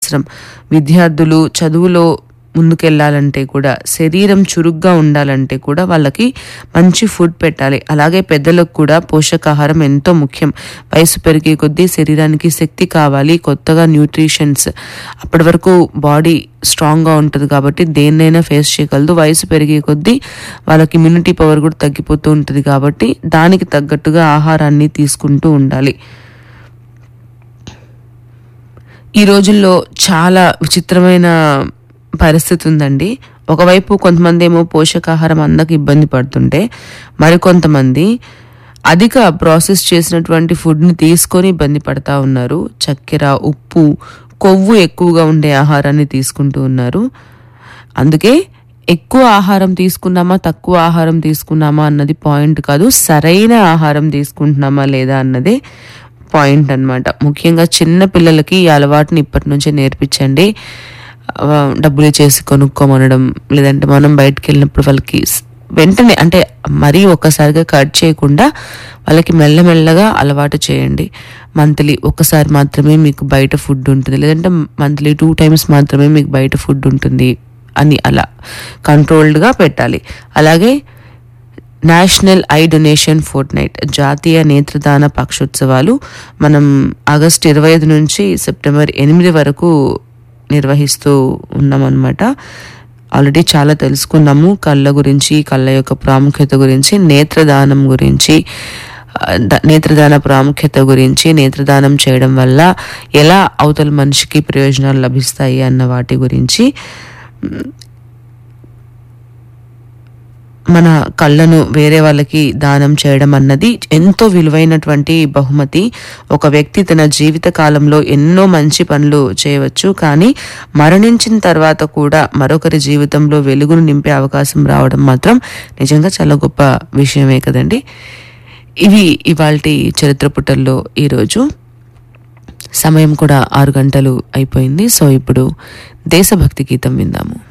అవసరం విద్యార్థులు చదువులో ముందుకెళ్ళాలంటే కూడా శరీరం చురుగ్గా ఉండాలంటే కూడా వాళ్ళకి మంచి ఫుడ్ పెట్టాలి అలాగే పెద్దలకు కూడా పోషకాహారం ఎంతో ముఖ్యం వయసు పెరిగే కొద్దీ శరీరానికి శక్తి కావాలి కొత్తగా న్యూట్రిషన్స్ అప్పటి వరకు బాడీ స్ట్రాంగ్గా ఉంటుంది కాబట్టి దేన్నైనా ఫేస్ చేయగలదు వయసు పెరిగే కొద్దీ వాళ్ళకి ఇమ్యూనిటీ పవర్ కూడా తగ్గిపోతూ ఉంటుంది కాబట్టి దానికి తగ్గట్టుగా ఆహారాన్ని తీసుకుంటూ ఉండాలి ఈ రోజుల్లో చాలా విచిత్రమైన పరిస్థితి ఉందండి ఒకవైపు కొంతమంది ఏమో పోషకాహారం అందక ఇబ్బంది పడుతుంటే మరికొంతమంది అధిక ప్రాసెస్ చేసినటువంటి ఫుడ్ని తీసుకొని ఇబ్బంది పడతా ఉన్నారు చక్కెర ఉప్పు కొవ్వు ఎక్కువగా ఉండే ఆహారాన్ని తీసుకుంటూ ఉన్నారు అందుకే ఎక్కువ ఆహారం తీసుకున్నామా తక్కువ ఆహారం తీసుకున్నామా అన్నది పాయింట్ కాదు సరైన ఆహారం తీసుకుంటున్నామా లేదా అన్నదే పాయింట్ అన్నమాట ముఖ్యంగా చిన్న పిల్లలకి ఈ అలవాటుని ఇప్పటి నుంచే నేర్పించండి ఆ, డబ్బులు చేసి కొనుక్కోమనడం లేదంటే మనం బయటకు వెళ్ళినప్పుడు వాళ్ళకి స్- వెంటనే అంటే మరీ ఒక్కసారిగా కట్ చేయకుండా వాళ్ళకి మెల్లమెల్లగా అలవాటు చేయండి మంత్లీ ఒక్కసారి మాత్రమే మీకు బయట ఫుడ్ ఉంటుంది లేదంటే మంత్లీ టూ టైమ్స్ మాత్రమే మీకు బయట ఫుడ్ ఉంటుంది అని అలా కంట్రోల్డ్గా పెట్టాలి అలాగే national eye donation fortnight జాతీయ నేత్రదాన పక్షోత్సవాలు మనం ఆగస్ట్ ఇరవై ఐదు నుంచి సెప్టెంబర్ ఎనిమిది వరకు నిర్వహిస్తూ ఉన్నామన్నమాట ఆల్రెడీ చాలా తెలుసుకున్నాము కళ్ళ గురించి కళ్ళ యొక్క ప్రాముఖ్యత గురించి నేత్రదానం గురించి ఆ, ద- నేత్రదాన ప్రాముఖ్యత గురించి నేత్రదానం చేయడం వల్ల ఎలా అవతల మనిషికి ప్రయోజనాలు లభిస్తాయి అన్న వాటి గురించి మన కళ్ళను వేరే వాళ్ళకి దానం చేయడం అన్నది ఎంతో విలువైనటువంటి బహుమతి ఒక వ్యక్తి తన జీవిత కాలంలో ఎన్నో మంచి పనులు చేయవచ్చు కానీ మరణించిన తర్వాత కూడా మరొకరి జీవితంలో వెలుగును నింపే అవకాశం రావడం మాత్రం నిజంగా చాలా గొప్ప విషయమే కదండి ఇవి ఇవాల్టి చరిత్ర పుటల్లో ఈరోజు సమయం కూడా ఆరు గంటలు అయిపోయింది సో ఇప్పుడు దేశభక్తి గీతం విందాము